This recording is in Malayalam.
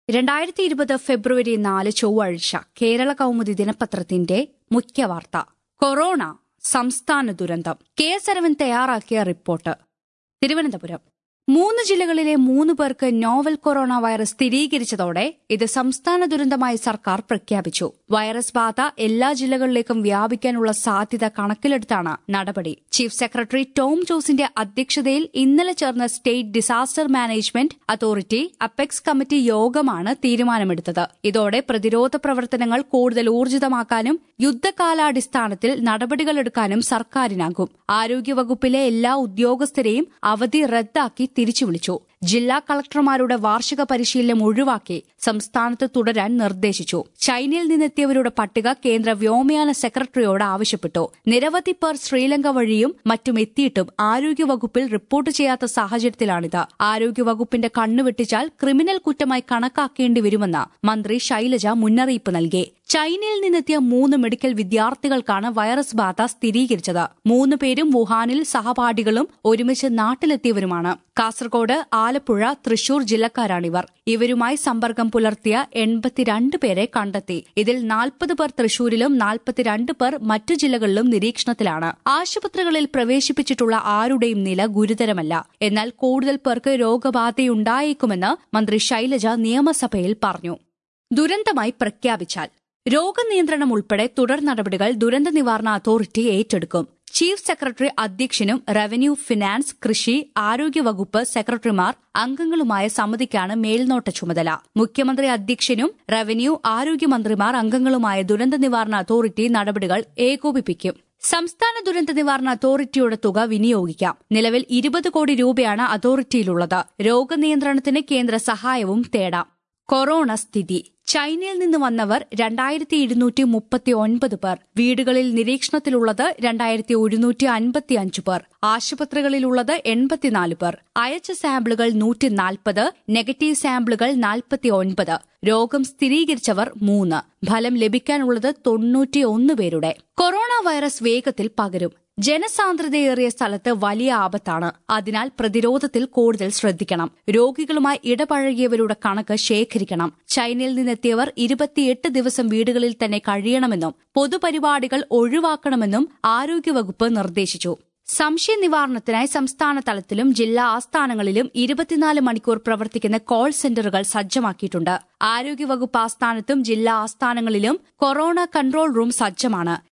രണ്ടായിരത്തി ഇരുപത് ഫെബ്രുവരി നാല് ചൊവ്വാഴ്ച കേരള കൗമുദി ദിനപത്രത്തിന്റെ മുഖ്യവാർത്ത കൊറോണ സംസ്ഥാന ദുരന്തം കെ എസ് അരവിന്ദ് തയ്യാറാക്കിയ റിപ്പോർട്ട് തിരുവനന്തപുരം മൂന്ന് ജില്ലകളിലെ മൂന്ന് പേർക്ക് നോവൽ കൊറോണ വൈറസ് സ്ഥിരീകരിച്ചതോടെ ഇത് സംസ്ഥാന ദുരന്തമായി സർക്കാർ പ്രഖ്യാപിച്ചു വൈറസ് ബാധ എല്ലാ ജില്ലകളിലേക്കും വ്യാപിക്കാനുള്ള സാധ്യത കണക്കിലെടുത്താണ് നടപടി ചീഫ് സെക്രട്ടറി ടോം ജോസിന്റെ അധ്യക്ഷതയിൽ ഇന്നലെ ചേർന്ന state disaster management authority apex committee യോഗമാണ് തീരുമാനമെടുത്തത് ഇതോടെ പ്രതിരോധ പ്രവർത്തനങ്ങൾ കൂടുതൽ ഊർജിതമാക്കാനും യുദ്ധകാലാടിസ്ഥാനത്തിൽ നടപടികളെടുക്കാനും സർക്കാരിനാകും ആരോഗ്യവകുപ്പിലെ എല്ലാ ഉദ്യോഗസ്ഥരെയും അവധി റദ്ദാക്കി തിരിച്ചുവിളിച്ചു ജില്ലാ കളക്ടർമാരുടെ വാർഷിക പരിശീലനം ഒഴിവാക്കി സംസ്ഥാനത്ത് തുടരാൻ നിർദ്ദേശിച്ചു ചൈനയിൽ നിന്നെത്തിയവരുടെ പട്ടിക കേന്ദ്ര വ്യോമയാന സെക്രട്ടറിയോട് ആവശ്യപ്പെട്ടു നിരവധി പേർ ശ്രീലങ്ക വഴിയും മറ്റും എത്തിയിട്ടും ആരോഗ്യവകുപ്പിൽ റിപ്പോർട്ട് ചെയ്യാത്ത സാഹചര്യത്തിലാണിത് ആരോഗ്യവകുപ്പിന്റെ കണ്ണുവെട്ടിച്ചാൽ ക്രിമിനൽ കുറ്റമായി കണക്കാക്കേണ്ടി വരുമെന്ന് മന്ത്രി ശൈലജ മുന്നറിയിപ്പ് നൽകി ചൈനയിൽ നിന്നെത്തിയ മൂന്ന് മെഡിക്കൽ വിദ്യാർത്ഥികൾക്കാണ് വൈറസ് ബാധ സ്ഥിരീകരിച്ചത് മൂന്ന് പേരും വുഹാനിൽ സഹപാഠികളും ഒരുമിച്ച് നാട്ടിലെത്തിയവരുമാണ് കാസർഗോഡ് ആലപ്പുഴ തൃശൂർ ജില്ലക്കാരാണിവർ ഇവരുമായി സമ്പർക്കം പുലർത്തിയ എൺപത്തിരണ്ട് പേരെ കണ്ടെത്തി ഇതിൽ നാൽപ്പത് പേർ തൃശൂരിലും നാൽപ്പത്തിരണ്ട് പേർ മറ്റു ജില്ലകളിലും നിരീക്ഷണത്തിലാണ് ആശുപത്രികളിൽ പ്രവേശിപ്പിച്ചിട്ടുള്ള ആരുടെയും നില ഗുരുതരമല്ല എന്നാൽ കൂടുതൽ പേർക്ക് രോഗബാധയുണ്ടായേക്കുമെന്ന് മന്ത്രി ശൈലജ നിയമസഭയിൽ പറഞ്ഞു ദുരന്തമായി പ്രഖ്യാപിച്ചാൽ രോഗനിയന്ത്രണം ഉൾപ്പെടെ തുടർ നടപടികൾ ദുരന്ത നിവാരണ അതോറിറ്റി ഏറ്റെടുക്കും ചീഫ് സെക്രട്ടറി അധ്യക്ഷനും റവന്യൂ ഫിനാൻസ് കൃഷി ആരോഗ്യവകുപ്പ് സെക്രട്ടറിമാർ അംഗങ്ങളുമായ സമിതിക്കാണ് മേൽനോട്ട ചുമതല മുഖ്യമന്ത്രി അധ്യക്ഷനും റവന്യൂ ആരോഗ്യമന്ത്രിമാർ അംഗങ്ങളുമായ ദുരന്ത നിവാരണ അതോറിറ്റി നടപടികൾ ഏകോപിപ്പിക്കും സംസ്ഥാന ദുരന്ത നിവാരണ അതോറിറ്റിയുടെ തുക വിനിയോഗിക്കാം നിലവിൽ ഇരുപത് കോടി രൂപയാണ് അതോറിറ്റിയിലുള്ളത് രോഗനിയന്ത്രണത്തിന് കേന്ദ്ര സഹായവും തേടാം കൊറോണ സ്ഥിതി ചൈനയിൽ നിന്ന് വന്നവർ രണ്ടായിരത്തി ഇരുന്നൂറ്റി മുപ്പത്തി ഒൻപത് പേർ വീടുകളിൽ നിരീക്ഷണത്തിലുള്ളത് രണ്ടായിരത്തി ഒരുന്നൂറ്റി അൻപത്തിയഞ്ച് പേർ ആശുപത്രികളിലുള്ളത് എൺപത്തിനാല് പേർ അയച്ച സാമ്പിളുകൾ നൂറ്റി നാൽപ്പത് നെഗറ്റീവ് സാമ്പിളുകൾ നാൽപ്പത്തി ഒൻപത് രോഗം സ്ഥിരീകരിച്ചവർ മൂന്ന് ഫലം ലഭിക്കാനുള്ളത് തൊണ്ണൂറ്റിയൊന്ന് പേരുടെ കൊറോണ വൈറസ് വേഗത്തിൽ പകരും ജനസാന്ദ്രതയേറിയ സ്ഥലത്ത് വലിയ ആപത്താണ് അതിനാൽ പ്രതിരോധത്തിൽ കൂടുതൽ ശ്രദ്ധിക്കണം രോഗികളുമായി ഇടപഴകിയവരുടെ കണക്ക് ശേഖരിക്കണം ചൈനയിൽ നിന്നെത്തിയവർ ഇരുപത്തിയെട്ട് ദിവസം വീടുകളിൽ തന്നെ കഴിയണമെന്നും പൊതുപരിപാടികൾ ഒഴിവാക്കണമെന്നും ആരോഗ്യവകുപ്പ് നിർദ്ദേശിച്ചു സംശയ നിവാരണത്തിനായി സംസ്ഥാന തലത്തിലും ജില്ലാ ആസ്ഥാനങ്ങളിലും ഇരുപത്തിനാല് മണിക്കൂർ പ്രവർത്തിക്കുന്ന കോൾ സെന്ററുകൾ സജ്ജമാക്കിയിട്ടുണ്ട് ആരോഗ്യവകുപ്പ് ആസ്ഥാനത്തും ജില്ലാ ആസ്ഥാനങ്ങളിലും കൊറോണ കൺട്രോൾ റൂം സജ്ജമാണ്